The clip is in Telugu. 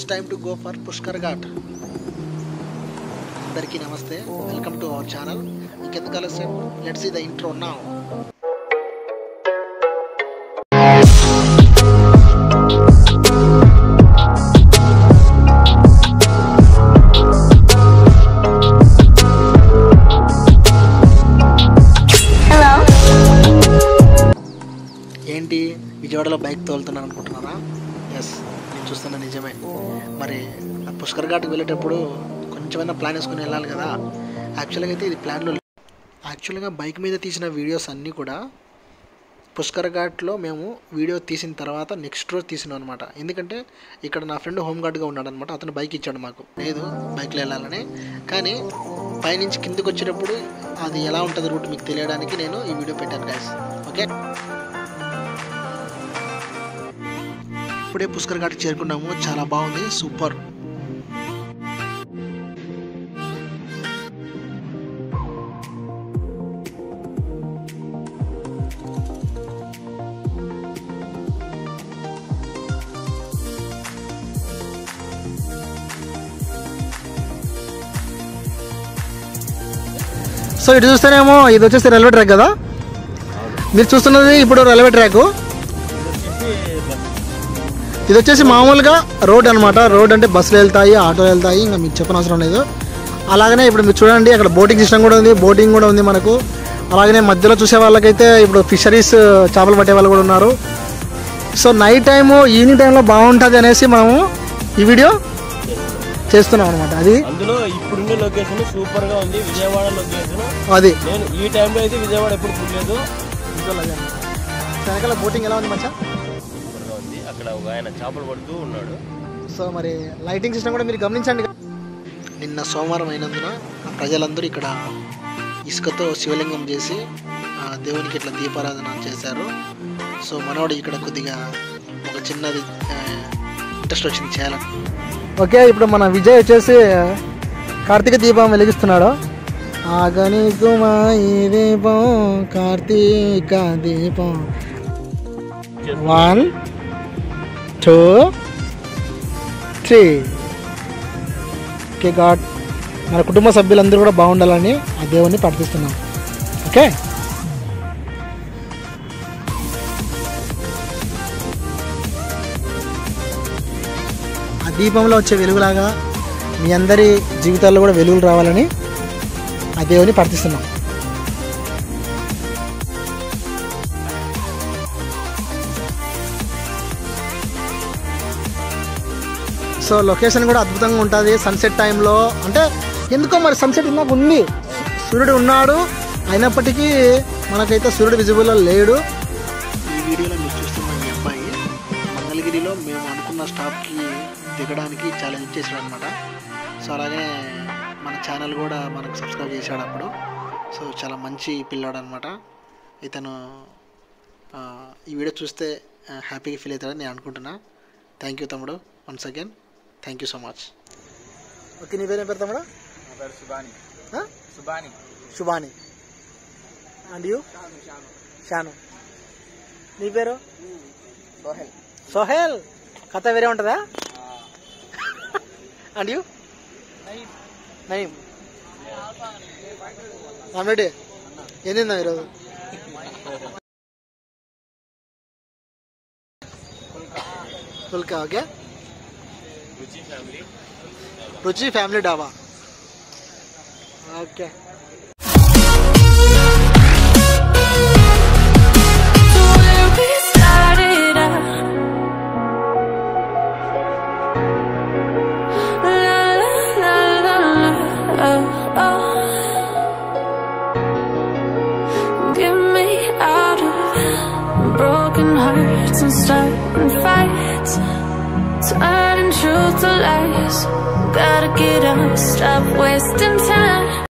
It's time to go for Pushkar Ghat అందరికీ నమస్తే వెల్కమ్ టు అవర్ ఛానల్ ఇంకెందుకు ఆలస్యం లెట్స్ సీ ద ఇంట్రో నా Hello. ఏంటి విజయవాడలో బైక్ తోలుతున్నాను అనుకుంటున్నారా ఎస్ నేను చూస్తున్న నిజమే మరి ఆ పుష్కర్ ఘాట్కి వెళ్ళేటప్పుడు కొంచెమైనా ప్లాన్ వేసుకుని వెళ్ళాలి కదా యాక్చువల్గా అయితే ఇది ప్లాన్లో లే- యాక్చువల్గా బైక్ మీద తీసిన వీడియోస్ అన్నీ కూడా పుష్కర్ ఘాట్లో మేము వీడియో తీసిన తర్వాత నెక్స్ట్ రోజు తీసినాం అనమాట ఎందుకంటే ఇక్కడ నా ఫ్రెండ్ హోమ్ గార్డ్గా ఉన్నాడు అనమాట అతను బైక్ ఇచ్చాడు మాకు లేదు బైక్లో వెళ్ళాలని కానీ పైనుంచి కిందకి వచ్చేటప్పుడు అది ఎలా ఉంటుంది రూట్ మీకు తెలియడానికి నేను ఈ వీడియో పెట్టాను గైస్ ఓకే ఇప్పుడే పుష్కర్ ఘాట్కి చేరుకున్నాము చాలా బాగుంది సూపర్ సో ఇటు చూస్తేనేమో ఇది వచ్చేసి రైల్వే ట్రాక్ కదా మీరు చూస్తున్నది ఇప్పుడు రైల్వే ట్రాక్ ఇది వచ్చేసి మామూలుగా రోడ్ అనమాట రోడ్ అంటే బస్సులు వెళ్తాయి ఆటోలు వెళ్తాయి ఇంకా మీకు చెప్పనవసరం లేదు అలాగనే ఇప్పుడు మీరు చూడండి అక్కడ బోటింగ్ సిస్టమ్ కూడా ఉంది బోటింగ్ కూడా ఉంది మనకు అలాగనే మధ్యలో చూసే వాళ్ళకైతే ఇప్పుడు ఫిషరీస్ చేపలు పట్టే వాళ్ళు కూడా ఉన్నారు సో నైట్ టైము ఈవినింగ్ టైంలో బాగుంటుంది అనేసి మనము ఈ వీడియో చేస్తున్నాం అనమాట అది అందులో ఇప్పుడున్న లొకేషన్ సూపర్ గా ఉంది విజయవాడ లొకేషన్ అది నేను ఈ టైంలో అయితే విజయవాడ ఎప్పుడు చూడలేదు వెనకాల బోటింగ్ ఎలా ఉంది మంచిగా సూపర్ గా ఉంది అక్కడ ఒక ఆయన చేపలు పడుతూ ఉన్నాడు సో మరి లైటింగ్ సిస్టమ్ కూడా మీరు గమనించండి నిన్న సోమవారం అయినందున ప్రజలందరూ ఇక్కడ ఇసుకతో శివలింగం చేసి ఆ, దేవునికి ఇట్లా దీపారాధన చేశారు సో మనోడు ఇక్కడ కొద్దిగా ఒక చిన్నది ఇంట్రెస్ట్ వచ్చింది చేయాలని ఓకే ఇప్పుడు మన విజయ్ వచ్చేసి కార్తీక దీపం వెలిగిస్తున్నాడు ఆగని కుమాయి దీపం Karthika Deepam one two three okay god మన కుటుంబ సభ్యులందరూ కూడా బాగుండాలని ఆ దేవుణ్ణి ప్రార్థిస్తున్నాం ఓకే ఆ దీపంలో వచ్చే వెలుగులాగా మీ అందరి జీవితాల్లో కూడా వెలుగులు రావాలని ఆ దేవుని ప్రార్థిస్తున్నాం సో లొకేషన్ కూడా అద్భుతంగా ఉంటుంది సన్సెట్ టైంలో అంటే ఎందుకో మరి సన్సెట్ ఇందాక ఉంది సూర్యుడు ఉన్నాడు అయినప్పటికీ మనకైతే సూర్యుడు విజిబుల్ లేడు ఈ వీడియోలో మీరు చూస్తున్న ఈ అబ్బాయి మంగళగిరిలో మేము అనుకున్న స్టాప్కి దిగడానికి ఛాలెంజ్ చేశాడు అనమాట సో అలాగే మన ఛానల్ కూడా మనకు సబ్స్క్రైబ్ చేశాడు అప్పుడు సో చాలా మంచి పిల్లాడు అనమాట ఇతను ఆ, ఈ వీడియో చూస్తే హ్యాపీగా ఫీల్ అవుతాడని నేను అనుకుంటున్నా థ్యాంక్ యూ తమ్ముడు once again thank you so much okay నీ పేరు ఏం పేరు తమ్ముడు సుబాని ఆ? సుబాని శుభాని అండ్ యూ షాను నీ పేరు సోహెల్ సోహెల్ కథ వేరే ఉంటుందా అండ్ యూ నయీం రెడీ ఏం తిందాం ఈరోజు పుల్కా okay Ruchi family Ruchi family Dhaba okay Where we started out. La la la la la. Oh, oh. Get me out of broken hearts and starting fights. Turning truth to lies. Gotta get up, stop wasting time.